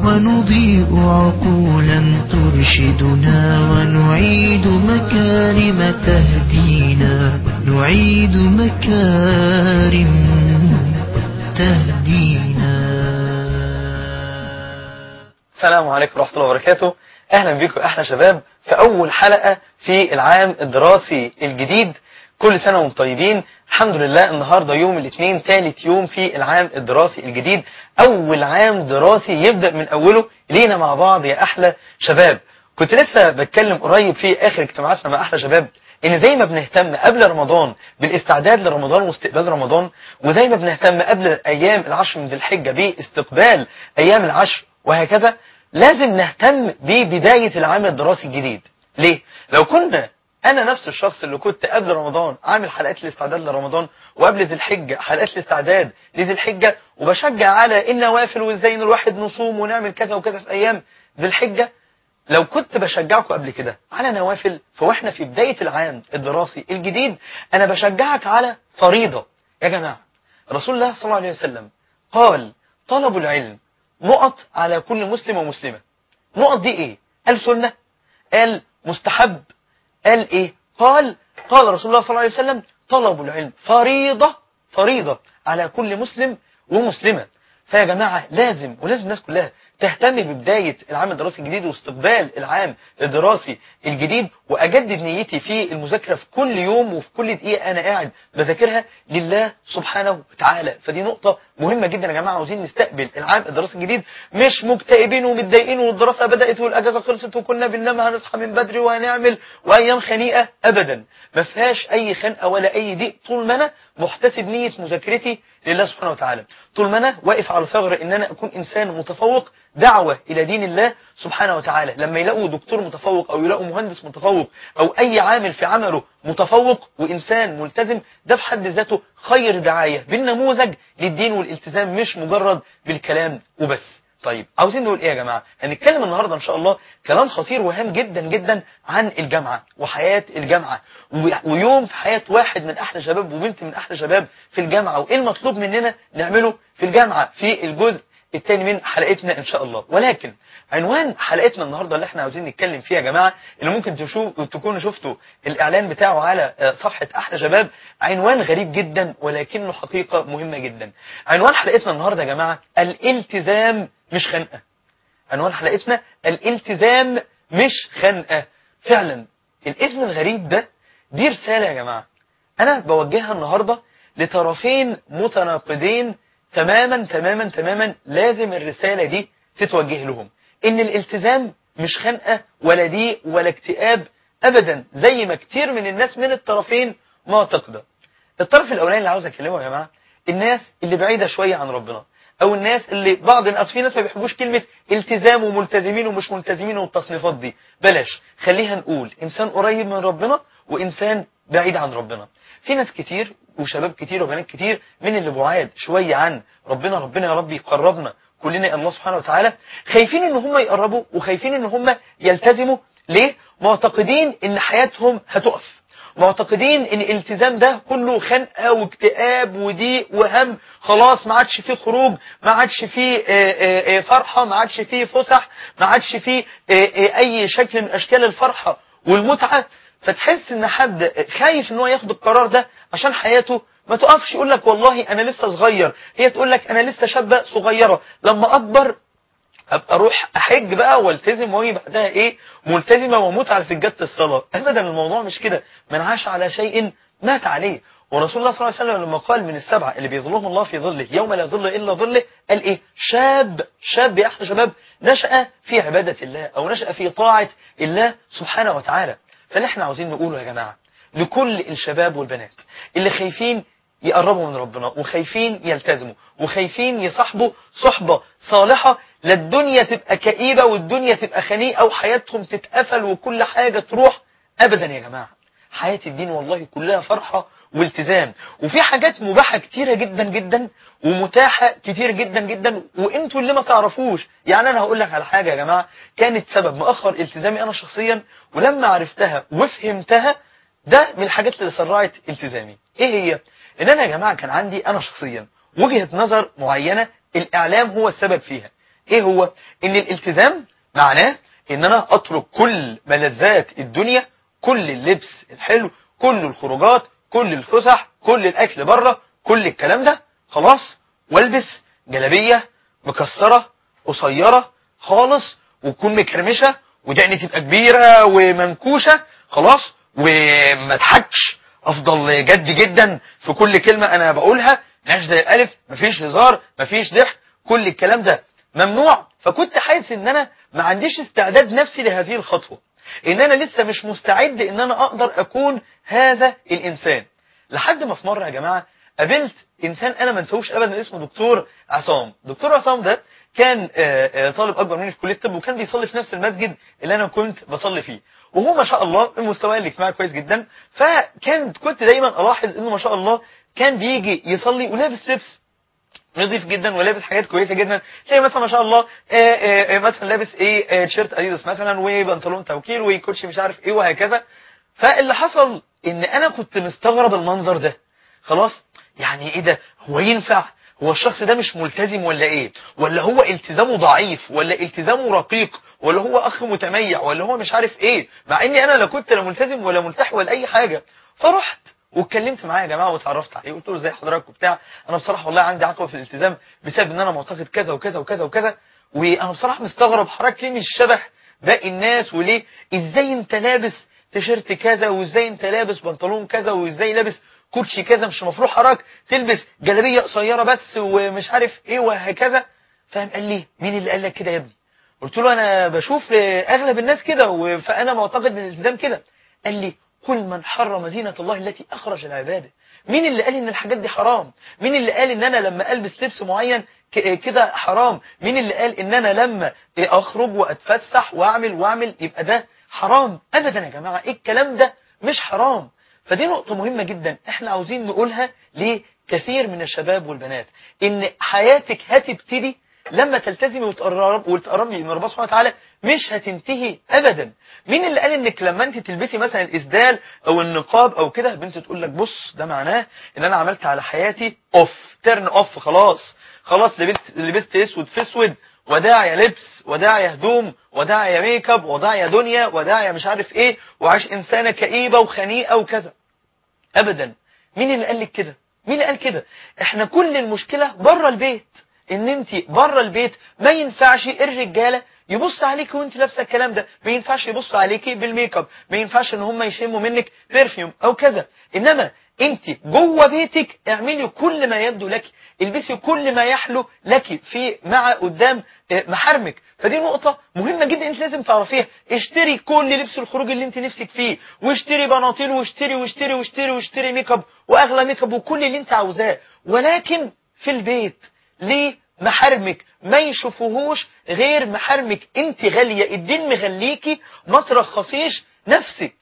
ونضيء عقولا ترشدنا ونعيد مكارم تهدينا نعيد مكارم تهدينا السلام عليكم ورحمة الله وبركاته أهلا بكم أحلى شباب في أول حلقة في العام الدراسي الجديد كل سنة وانتم طيبين الحمد لله النهاردة يوم الاثنين ثالث يوم في العام الدراسي الجديد أول عام دراسي يبدأ من أوله لينا مع بعض يا أحلى شباب كنت لسه بتكلم قريب في آخر اجتماعاتنا مع أحلى شباب ان زي ما بنهتم قبل رمضان بالاستعداد لرمضان واستقبال رمضان وزي ما بنهتم قبل ايام العشر من ذي الحجه باستقبال ايام العشر وهكذا لازم نهتم ببدايه العام الدراسي الجديد ليه لو كنا انا نفس الشخص اللي كنت قبل رمضان عامل حلقات الاستعداد لرمضان وقبل ذي الحجه حلقات الاستعداد لذي الحجه وبشجع على النوافل وازاي ان الواحد نصوم ونعمل كذا وكذا في ايام ذي الحجه لو كنت بشجعكم قبل كده على نوافل فواحنا في بداية العام الدراسي الجديد أنا بشجعك على فريضة يا جماعة رسول الله صلى الله عليه وسلم قال طلب العلم نقط على كل مسلم ومسلمة نقط دي ايه قال سنة قال مستحب قال ايه قال قال رسول الله صلى الله عليه وسلم طلب العلم فريضة فريضة على كل مسلم ومسلمة فيا جماعة لازم ولازم الناس كلها تهتم ببداية العام الدراسي الجديد واستقبال العام الدراسي الجديد وأجدد نيتي في المذاكرة في كل يوم وفي كل دقيقة أنا قاعد بذاكرها لله سبحانه وتعالى فدي نقطة مهمة جدا يا جماعة عاوزين نستقبل العام الدراسي الجديد مش مكتئبين ومتضايقين والدراسة بدأت والأجازة خلصت وكنا بننام هنصحى من بدري وهنعمل وأيام خنيقة أبدا ما فيهاش أي خنقة ولا أي ضيق طول ما أنا محتسب نية مذاكرتي لله سبحانه وتعالى طول ما أنا واقف على ثغر إن أنا أكون إنسان متفوق دعوة إلى دين الله سبحانه وتعالى لما يلاقوا دكتور متفوق أو يلاقوا مهندس متفوق أو أي عامل في عمله متفوق وإنسان ملتزم ده في حد ذاته خير دعاية بالنموذج للدين والالتزام مش مجرد بالكلام وبس طيب عاوزين نقول ايه يا جماعة هنتكلم النهاردة ان شاء الله كلام خطير وهام جدا جدا عن الجامعة وحياة الجامعة ويوم في حياة واحد من احلى شباب وبنت من احلى شباب في الجامعة وايه المطلوب مننا نعمله في الجامعة في الجزء التاني من حلقتنا ان شاء الله ولكن عنوان حلقتنا النهارده اللي احنا عاوزين نتكلم فيها يا جماعه اللي ممكن تشوف تكونوا شفتوا الاعلان بتاعه على صفحه احلى شباب عنوان غريب جدا ولكنه حقيقه مهمه جدا عنوان حلقتنا النهارده يا جماعه الالتزام مش خنقه عنوان حلقتنا الالتزام مش خنقه فعلا الاسم الغريب ده دي رساله يا جماعه انا بوجهها النهارده لطرفين متناقضين تماما تماما تماما لازم الرسالة دي تتوجه لهم ان الالتزام مش خنقة ولا ضيق ولا اكتئاب ابدا زي ما كتير من الناس من الطرفين معتقدة الطرف الاولاني اللي عاوز اكلمه يا جماعة الناس اللي بعيدة شوية عن ربنا او الناس اللي بعض الناس في ناس ما بيحبوش كلمة التزام وملتزمين ومش ملتزمين والتصنيفات دي بلاش خليها نقول انسان قريب من ربنا وانسان بعيد عن ربنا في ناس كتير وشباب كتير وبنات كتير من اللي بعاد شوية عن ربنا ربنا يا رب يقربنا كلنا الله سبحانه وتعالى خايفين ان هم يقربوا وخايفين ان هم يلتزموا ليه معتقدين ان حياتهم هتقف معتقدين ان الالتزام ده كله خنقه واكتئاب وضيق وهم خلاص ما عادش فيه خروج ما عادش فيه فرحه ما عادش فيه فسح ما عادش فيه اي شكل من اشكال الفرحه والمتعه فتحس ان حد خايف ان هو ياخد القرار ده عشان حياته ما تقفش يقول لك والله انا لسه صغير هي تقول لك انا لسه شابه صغيره لما اكبر ابقى اروح احج بقى والتزم واجي بعدها ايه ملتزمه واموت على سجاده الصلاه ابدا الموضوع مش كده من عاش على شيء مات عليه ورسول الله صلى الله عليه وسلم لما قال من السبعه اللي بيظلهم الله في ظله يوم لا ظل الا ظله قال ايه شاب شاب يا احلى شباب نشأ في عباده الله او نشأ في طاعه الله سبحانه وتعالى فاللي احنا عاوزين نقوله يا جماعة لكل الشباب والبنات اللي خايفين يقربوا من ربنا وخايفين يلتزموا وخايفين يصاحبوا صحبة صالحة لا الدنيا تبقى كئيبة والدنيا تبقى خنيقة وحياتهم تتقفل وكل حاجة تروح أبدا يا جماعة حياة الدين والله كلها فرحة والتزام وفي حاجات مباحة كتيرة جدا جدا ومتاحة كتير جدا جدا وانتوا اللي ما تعرفوش يعني انا هقول لك على حاجة يا جماعة كانت سبب مؤخر التزامي انا شخصيا ولما عرفتها وفهمتها ده من الحاجات اللي سرعت التزامي ايه هي ان انا يا جماعة كان عندي انا شخصيا وجهة نظر معينة الاعلام هو السبب فيها ايه هو ان الالتزام معناه ان انا اترك كل ملذات الدنيا كل اللبس الحلو كل الخروجات كل الفسح كل الاكل بره كل الكلام ده خلاص والبس جلابيه مكسره قصيره خالص وتكون مكرمشه ودقني تبقى كبيره ومنكوشه خلاص وما اضحكش افضل جد جدا في كل كلمه انا بقولها مش زي الالف مفيش هزار مفيش ضحك كل الكلام ده ممنوع فكنت حاسس ان انا ما عنديش استعداد نفسي لهذه الخطوه ان انا لسه مش مستعد ان انا اقدر اكون هذا الانسان لحد ما في مره يا جماعه قابلت انسان انا ما انساهوش ابدا اسمه دكتور عصام دكتور عصام ده كان آه، آه، طالب اكبر مني في كليه الطب وكان بيصلي في نفس المسجد اللي انا كنت بصلي فيه وهو ما شاء الله مستواه الاجتماعي كويس جدا فكان كنت دايما الاحظ انه ما شاء الله كان بيجي يصلي ولابس لبس نظيف جدا ولابس حاجات كويسه جدا تلاقي مثلا ما شاء الله آه، آه، آه، مثلا لابس ايه آه، تيشيرت اديداس مثلا وبنطلون توكيل وكوتشي مش عارف ايه وهكذا فاللي حصل ان انا كنت مستغرب المنظر ده خلاص يعني ايه ده هو ينفع هو الشخص ده مش ملتزم ولا ايه ولا هو التزامه ضعيف ولا التزامه رقيق ولا هو اخ متميع ولا هو مش عارف ايه مع اني انا لا كنت لا ملتزم ولا ملتحي ولا اي حاجه فرحت واتكلمت معاه يا جماعه واتعرفت عليه قلت له ازاي حضرتك وبتاع انا بصراحه والله عندي عقبه في الالتزام بسبب ان انا معتقد كذا وكذا وكذا وكذا وانا بصراحه مستغرب حضرتك ليه مش شبه باقي الناس وليه ازاي انت لابس تيشيرت كذا وازاي انت لابس بنطلون كذا وازاي لابس كوتشي كذا مش المفروض حضرتك تلبس جلابيه قصيره بس ومش عارف ايه وهكذا فقام قال لي مين اللي قال لك كده يا ابني قلت له انا بشوف اغلب الناس كده و- فانا معتقد ان الالتزام كده قال لي قل من حرم زينة الله التي أخرج العبادة مين اللي قال ان الحاجات دي حرام مين اللي قال ان انا لما البس لبس معين ك- كده حرام مين اللي قال ان انا لما اخرج واتفسح واعمل واعمل يبقى ده حرام ابدا يا جماعة ايه الكلام ده مش حرام فدي نقطة مهمة جدا احنا عاوزين نقولها لكثير من الشباب والبنات ان حياتك هتبتدي لما تلتزمي وتقرب وتقربي من ربنا سبحانه وتعالى مش هتنتهي ابدا مين اللي قال انك لما انت تلبسي مثلا الاسدال او النقاب او كده بنت تقول لك بص ده معناه ان انا عملت على حياتي اوف ترن اوف خلاص خلاص لبست لبست اسود في اسود وداع يا لبس وداع يا هدوم وداع يا ميك اب وداع يا دنيا وداع يا مش عارف ايه وعاش انسانه كئيبه وخنيقه وكذا ابدا مين اللي قال لك كده مين اللي قال كده احنا كل المشكله بره البيت ان انت بره البيت ما ينفعش الرجاله يبص عليك وانت لابسه الكلام ده ما ينفعش يبص عليكي بالميك اب ما ينفعش ان هم يشموا منك برفيوم او كذا انما انت جوه بيتك اعملي كل ما يبدو لك البسي كل ما يحلو لك في مع قدام اه، محارمك فدي نقطة مهمة جدا انت لازم تعرفيها اشتري كل لبس الخروج اللي انت نفسك فيه واشتري بناطيل واشتري واشتري واشتري واشتري ميك اب واغلى ميك اب وكل اللي انت عاوزاه ولكن في البيت ليه محارمك ما يشوفوهوش غير محارمك انت غالية الدين مغليكي ما ترخصيش نفسك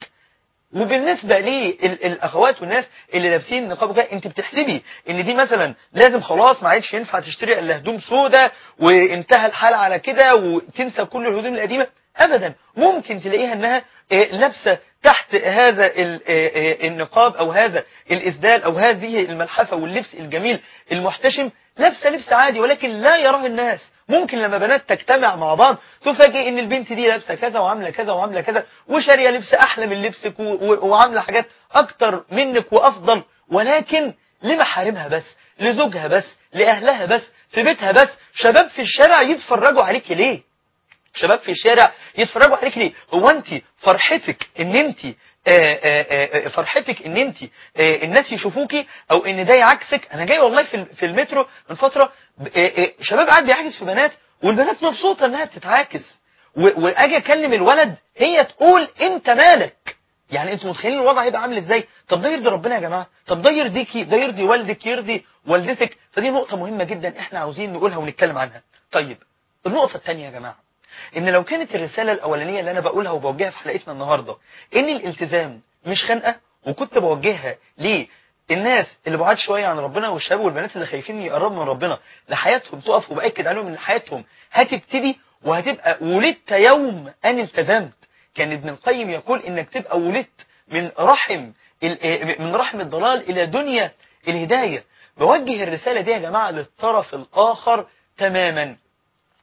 وبالنسبة للأخوات والناس اللي لابسين نقاب وكده انت بتحسبي ان دي مثلا لازم خلاص ما عادش ينفع تشتري الا هدوم سودة وانتهى الحال على كده وتنسى كل الهدوم القديمة ابدا ممكن تلاقيها انها آه، لابسة تحت هذا ال- آه، آه، النقاب او هذا الاسدال او هذه الملحفة واللبس الجميل المحتشم لابسه لبس عادي ولكن لا يراه الناس ممكن لما بنات تجتمع مع بعض تفاجئ ان البنت دي لابسه كذا وعامله كذا وعامله كذا وشاريه لبس احلى من لبسك و- و- وعامله حاجات اكتر منك وافضل ولكن لمحارمها بس لزوجها بس لاهلها بس في بيتها بس شباب في الشارع يتفرجوا عليك ليه شباب في الشارع يتفرجوا عليك ليه هو انت فرحتك ان انت آه، آه، آه، فرحتك ان انت آه، الناس يشوفوكي او ان ده يعكسك انا جاي والله في في المترو من فتره ب- آه، آه، شباب قاعد بيعكس في بنات والبنات مبسوطه انها بتتعاكس و- واجي اكلم الولد هي تقول انت مالك يعني انتوا متخيلين الوضع هيبقى عامل ازاي طب ده يرضي ربنا يا جماعه طب ده يرضيكي ده يرضي والدك يرضي والدتك فدي نقطه مهمه جدا احنا عاوزين نقولها ونتكلم عنها طيب النقطه الثانيه يا جماعه ان لو كانت الرساله الاولانيه اللي انا بقولها وبوجهها في حلقتنا النهارده ان الالتزام مش خنقه وكنت بوجهها للناس اللي بعاد شويه عن ربنا والشباب والبنات اللي خايفين يقربوا من ربنا لحياتهم تقف وباكد عليهم ان حياتهم هتبتدي وهتبقى ولدت يوم ان التزمت كان ابن القيم يقول انك تبقى ولدت من رحم ال- من رحم الضلال الى دنيا الهدايه بوجه الرساله دي يا جماعه للطرف الاخر تماما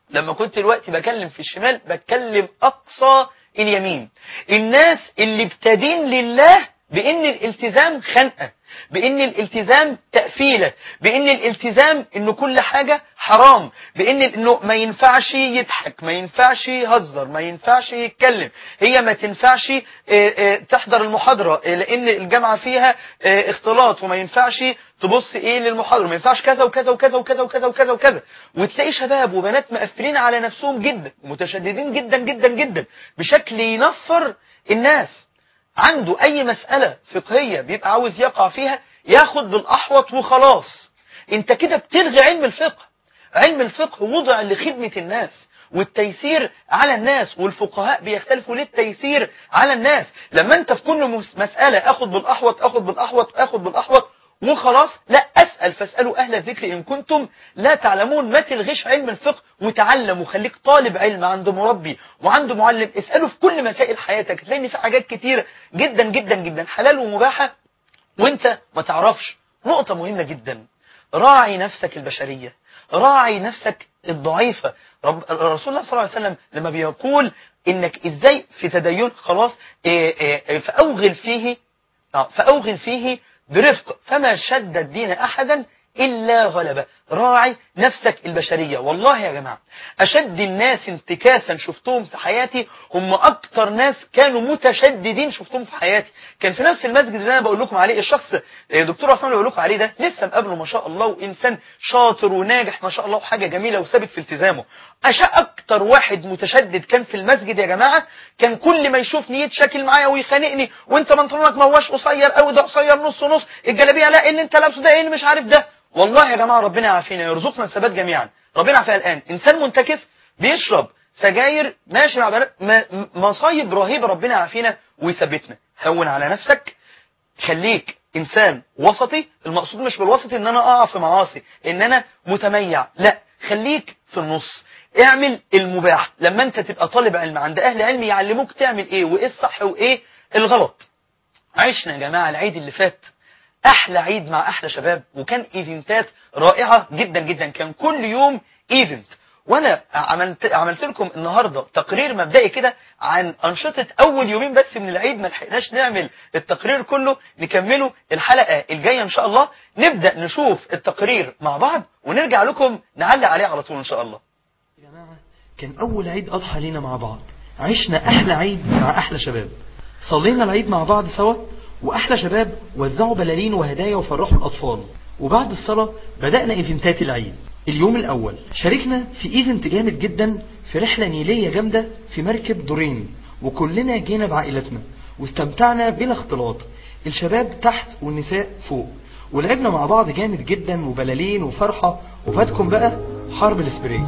لما كنت دلوقتي بكلم في الشمال بتكلم اقصى اليمين الناس اللي ابتدين لله بان الالتزام خنقه بان الالتزام تقفيله بان الالتزام انه كل حاجه حرام بان انه ما ينفعش يضحك ما ينفعش يهزر ما ينفعش يتكلم هي ما تنفعش آه، آه، تحضر المحاضره آه، لان الجامعه فيها آه، اختلاط وما ينفعش تبص ايه للمحاضره ما ينفعش كذا وكذا وكذا وكذا وكذا وكذا وكذا وتلاقي شباب وبنات مقفلين على نفسهم جدا ومتشددين جدا جدا جدا بشكل ينفر الناس عنده اي مسألة فقهية بيبقى عاوز يقع فيها ياخد بالاحوط وخلاص انت كده بتلغي علم الفقه علم الفقه وضع لخدمة الناس والتيسير على الناس والفقهاء بيختلفوا للتيسير على الناس لما انت في كل مس- مسألة اخد بالاحوط اخد بالاحوط اخد بالاحوط وخلاص لا اسأل فاسألوا اهل الذكر ان كنتم لا تعلمون ما تلغيش علم الفقه وتعلم وخليك طالب علم عند مربي وعند معلم اسأله في كل مسائل حياتك تلاقي ان في حاجات كتير جدا جدا جدا حلال ومباحة وانت ما تعرفش نقطة مهمة جدا راعي نفسك البشرية راعي نفسك الضعيفة رب رسول الله صلى الله عليه وسلم لما بيقول انك ازاي في تدين خلاص إيه إيه إيه فاوغل فيه آه، فأوغل فيه برفق فما شد الدين أحدا إلا غلبه راعي نفسك البشرية والله يا جماعة أشد الناس انتكاسا شفتهم في حياتي هم أكتر ناس كانوا متشددين شفتهم في حياتي كان في نفس المسجد اللي أنا بقول لكم عليه الشخص آه، دكتور عصام اللي بقول لكم عليه ده لسه مقابله ما شاء الله وإنسان شاطر وناجح ما شاء الله وحاجة جميلة وثابت في التزامه أشاء أكتر واحد متشدد كان في المسجد يا جماعة كان كل ما يشوفني يتشاكل معايا ويخانقني وانت منطلونك ما هوش قصير قوي ده قصير نص نص الجلابيه لا إيه اللي انت لابسه ده ايه اللي مش عارف ده والله يا جماعه ربنا يعافينا يرزقنا الثبات جميعا ربنا يعافينا الان انسان منتكس بيشرب سجاير ماشي مع بنات ما- م- مصايب رهيبه ربنا يعافينا ويثبتنا هون على نفسك خليك انسان وسطي المقصود مش بالوسط ان انا اقع في معاصي ان انا متميع لا خليك في النص اعمل المباح لما انت تبقى طالب علم عند اهل علم يعلموك تعمل ايه وايه الصح وايه الغلط عشنا يا جماعه العيد اللي فات احلى عيد مع احلى شباب وكان ايفنتات رائعه جدا جدا كان كل يوم ايفنت وانا عملت عملت لكم النهارده تقرير مبدئي كده عن انشطه اول يومين بس من العيد ما لحقناش نعمل التقرير كله نكمله الحلقه الجايه ان شاء الله نبدا نشوف التقرير مع بعض ونرجع لكم نعلق عليه على طول ان شاء الله يا جماعة كان أول عيد أضحى لينا مع بعض عشنا أحلى عيد مع أحلى شباب صلينا العيد مع بعض سوا وأحلى شباب وزعوا بلالين وهدايا وفرحوا الأطفال وبعد الصلاة بدأنا إيفنتات العيد اليوم الأول شاركنا في إيفنت جامد جدا في رحلة نيلية جامدة في مركب دورين وكلنا جينا بعائلتنا واستمتعنا بلا اختلاط الشباب تحت والنساء فوق ولعبنا مع بعض جامد جدا وبلالين وفرحة وفاتكم بقى حرب الاسبراي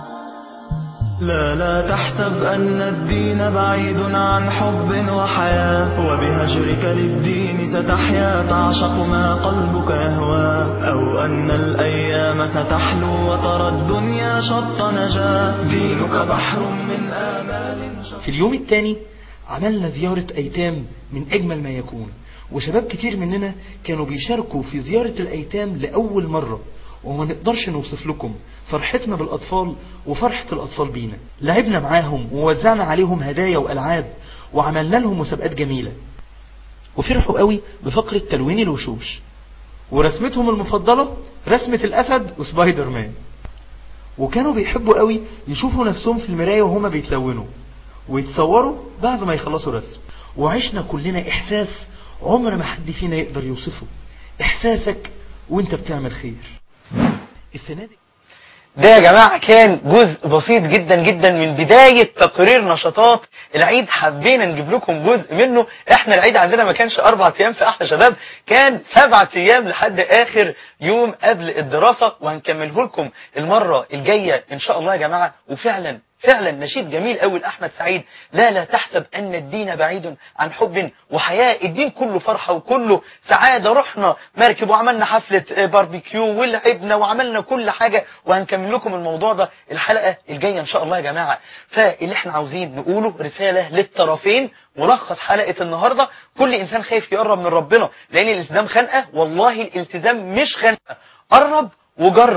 لا لا تحسب أن الدين بعيد عن حب وحياة وبهجرك للدين ستحيا تعشق ما قلبك يهوى أو أن الأيام ستحلو وترى الدنيا شط نجاة دينك بحر من آمال شط في اليوم الثاني عملنا زيارة أيتام من أجمل ما يكون وشباب كتير مننا كانوا بيشاركوا في زيارة الأيتام لأول مرة وما نقدرش نوصف لكم فرحتنا بالأطفال وفرحة الأطفال بينا لعبنا معاهم ووزعنا عليهم هدايا وألعاب وعملنا لهم مسابقات جميلة وفرحوا قوي بفقرة تلوين الوشوش ورسمتهم المفضلة رسمة الأسد وسبايدر مان وكانوا بيحبوا قوي يشوفوا نفسهم في المراية وهما بيتلونوا ويتصوروا بعد ما يخلصوا رسم وعشنا كلنا إحساس عمر ما حد فينا يقدر يوصفه إحساسك وانت بتعمل خير السنة دي ده يا جماعة كان جزء بسيط جدا جدا من بداية تقرير نشاطات العيد حبينا نجيب لكم جزء منه احنا العيد عندنا ما كانش اربع ايام في احلى شباب كان سبعة ايام لحد اخر يوم قبل الدراسة وهنكمله لكم المرة الجاية ان شاء الله يا جماعة وفعلا فعلا نشيد جميل قوي لاحمد سعيد لا لا تحسب ان الدين بعيد عن حب وحياة الدين كله فرحة وكله سعادة رحنا مركب وعملنا حفلة آه، باربيكيو ولعبنا وعملنا كل حاجة وهنكمل لكم الموضوع ده الحلقة الجاية ان شاء الله يا جماعة فاللي احنا عاوزين نقوله رسالة للطرفين ملخص حلقة النهاردة كل انسان خايف يقرب من ربنا لان الالتزام خنقة والله الالتزام مش خنقة قرب وجرب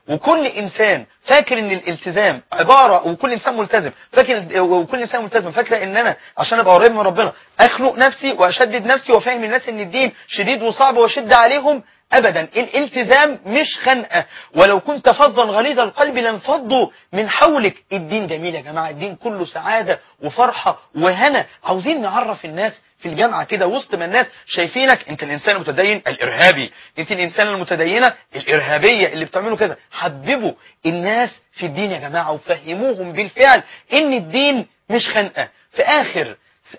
وكل انسان فاكر ان الالتزام عباره وكل انسان ملتزم فاكر وكل انسان ملتزم فاكره ان انا عشان ابقى قريب من ربنا اخنق نفسي واشدد نفسي وافهم الناس ان الدين شديد وصعب واشد عليهم ابدا الالتزام مش خنقه ولو كنت فظا غليظ القلب لانفضوا من حولك الدين جميل يا جماعه الدين كله سعاده وفرحه وهنا عاوزين نعرف الناس في الجامعه كده وسط ما الناس شايفينك انت الانسان المتدين الارهابي انت الانسان المتدينه الارهابيه اللي بتعملوا كذا حببوا الناس في الدين يا جماعه وفهموهم بالفعل ان الدين مش خنقه في اخر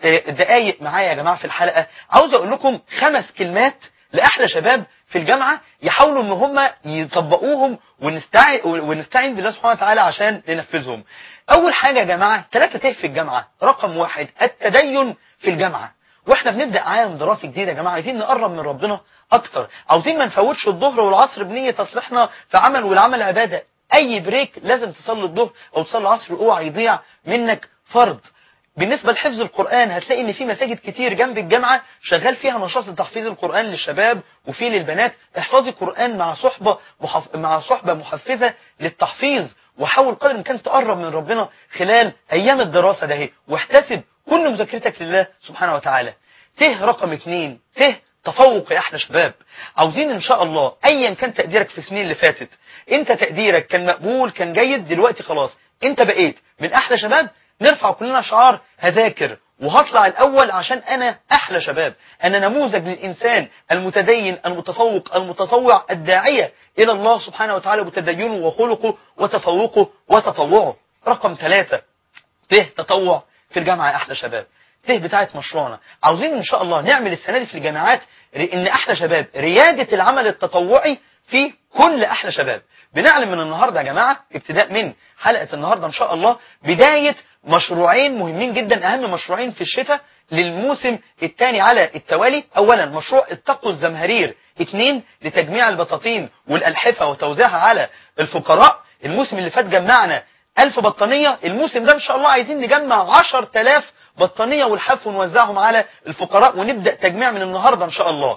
دقايق معايا يا جماعه في الحلقه عاوز اقول لكم خمس كلمات لاحلى شباب في الجامعه يحاولوا ان هم يطبقوهم ونستعين ونستعين بالله سبحانه وتعالى عشان ننفذهم. اول حاجه يا جماعه ثلاثه ته في الجامعه، رقم واحد التدين في الجامعه. واحنا بنبدا عام دراسي جديد يا جماعه عايزين نقرب من ربنا اكتر، عاوزين ما نفوتش الظهر والعصر بنيه تصليحنا في عمل والعمل عباده، اي بريك لازم تصلي الظهر او تصلي العصر اوعى يضيع منك فرض. بالنسبة لحفظ القرآن هتلاقي ان في مساجد كتير جنب الجامعة شغال فيها نشاط تحفيظ القرآن للشباب وفي للبنات احفظي القرآن مع صحبة محف... مع صحبة محفزة للتحفيظ وحاول قدر الامكان تقرب من ربنا خلال ايام الدراسة ده واحتسب كل مذاكرتك لله سبحانه وتعالى ته رقم اتنين ته تفوق يا احلى شباب عاوزين ان شاء الله ايا كان تقديرك في السنين اللي فاتت انت تقديرك كان مقبول كان جيد دلوقتي خلاص انت بقيت من احلى شباب نرفع كلنا شعار هذاكر وهطلع الأول عشان أنا أحلى شباب أنا نموذج للإنسان المتدين المتفوق المتطوع الداعية إلى الله سبحانه وتعالى بتدينه وخلقه وتفوقه وتطوعه رقم ثلاثة ته تطوع في الجامعة يا أحلى شباب ته بتاعت مشروعنا عاوزين إن شاء الله نعمل السنة دي في الجامعات إن أحلى شباب ريادة العمل التطوعي في كل أحلى شباب بنعلم من النهاردة يا جماعة ابتداء من حلقة النهاردة إن شاء الله بداية مشروعين مهمين جدا أهم مشروعين في الشتاء للموسم الثاني على التوالي أولا مشروع اتقوا الزمهرير اثنين لتجميع البطاطين والألحفة وتوزيعها على الفقراء الموسم اللي فات جمعنا ألف بطانية الموسم ده إن شاء الله عايزين نجمع عشر تلاف بطانية والحف ونوزعهم على الفقراء ونبدأ تجميع من النهاردة إن شاء الله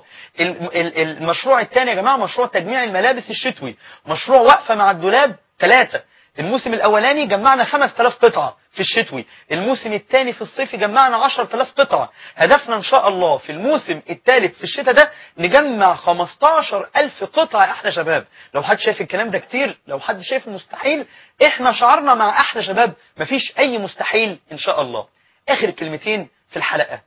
المشروع الثاني يا جماعة مشروع تجميع الملابس الشتوي مشروع وقفة مع الدولاب ثلاثة الموسم الأولاني جمعنا 5000 قطعة في الشتوي الموسم الثاني في الصيف جمعنا 10000 قطعة هدفنا إن شاء الله في الموسم الثالث في الشتاء ده نجمع 15000 قطعة احنا شباب لو حد شايف الكلام ده كتير لو حد شايف مستحيل احنا شعرنا مع احلى شباب مفيش اي مستحيل ان شاء الله اخر كلمتين في الحلقة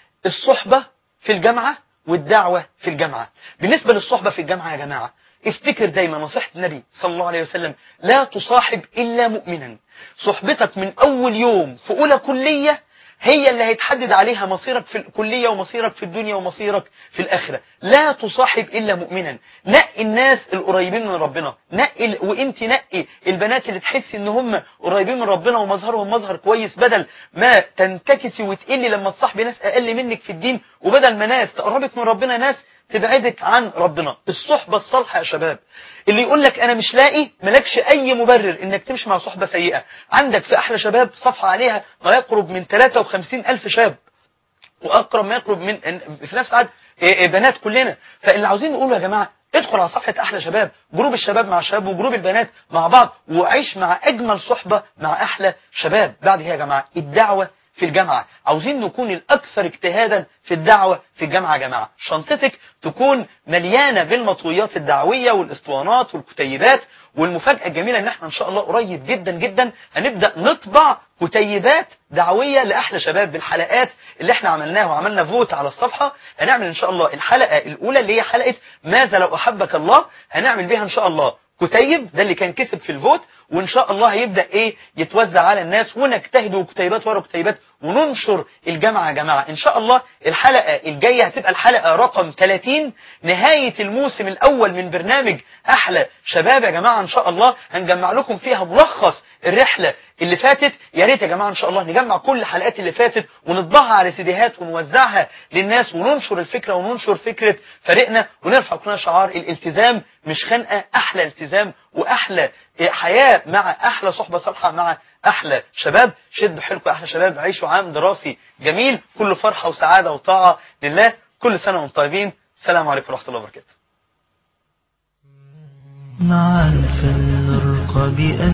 الصحبة في الجامعة والدعوة في الجامعة بالنسبة للصحبة في الجامعة يا جماعة افتكر دايما نصيحة النبي صلى الله عليه وسلم لا تصاحب إلا مؤمنا صحبتك من أول يوم في أولى كلية هي اللي هيتحدد عليها مصيرك في الكلية ومصيرك في الدنيا ومصيرك في الآخرة لا تصاحب إلا مؤمنا نقي الناس القريبين من ربنا نقي ال... وانت نقي البنات اللي تحسي ان هم قريبين من ربنا ومظهرهم مظهر كويس بدل ما تنتكسي وتقلي لما تصاحبي ناس أقل منك في الدين وبدل ما ناس تقربك من ربنا ناس تبعدك عن ربنا الصحبة الصالحة يا شباب اللي يقول لك انا مش لاقي مالكش اي مبرر انك تمشي مع صحبة سيئة عندك في احلى شباب صفحة عليها ما يقرب من 53 الف شاب واقرب ما يقرب من في نفس عدد بنات كلنا فاللي عاوزين نقوله يا جماعة ادخل على صفحة احلى شباب جروب الشباب مع الشباب وجروب البنات مع بعض وعيش مع اجمل صحبة مع احلى شباب بعد هي يا جماعة الدعوة في الجامعة عاوزين نكون الأكثر اجتهادا في الدعوة في الجامعة يا جماعة شنطتك تكون مليانة بالمطويات الدعوية والاسطوانات والكتيبات والمفاجأة الجميلة ان احنا ان شاء الله قريب جدا جدا هنبدأ نطبع كتيبات دعوية لأحلى شباب بالحلقات اللي احنا عملناها وعملنا فوت على الصفحة هنعمل ان شاء الله الحلقة الأولى اللي هي حلقة ماذا لو أحبك الله هنعمل بيها ان شاء الله كتيب ده اللي كان كسب في الفوت وان شاء الله هيبدا ايه يتوزع على الناس ونجتهد وكتيبات ورا كتيبات وننشر الجامعه يا جماعه ان شاء الله الحلقه الجايه هتبقى الحلقه رقم 30 نهايه الموسم الاول من برنامج احلى شباب يا جماعه ان شاء الله هنجمع لكم فيها ملخص الرحله اللي فاتت يا ريت يا جماعه ان شاء الله نجمع كل الحلقات اللي فاتت ونطبعها على سيديهات ونوزعها للناس وننشر الفكره وننشر فكره فريقنا ونرفع كلنا شعار الالتزام مش خنقه احلى التزام واحلى حياه مع احلى صحبه صالحه مع احلى شباب شدوا حيلكم يا احلى شباب عيشوا عام دراسي جميل كله فرحه وسعاده وطاعه لله كل سنه وانتم طيبين السلام عليكم ورحمه الله وبركاته معا فلا بأن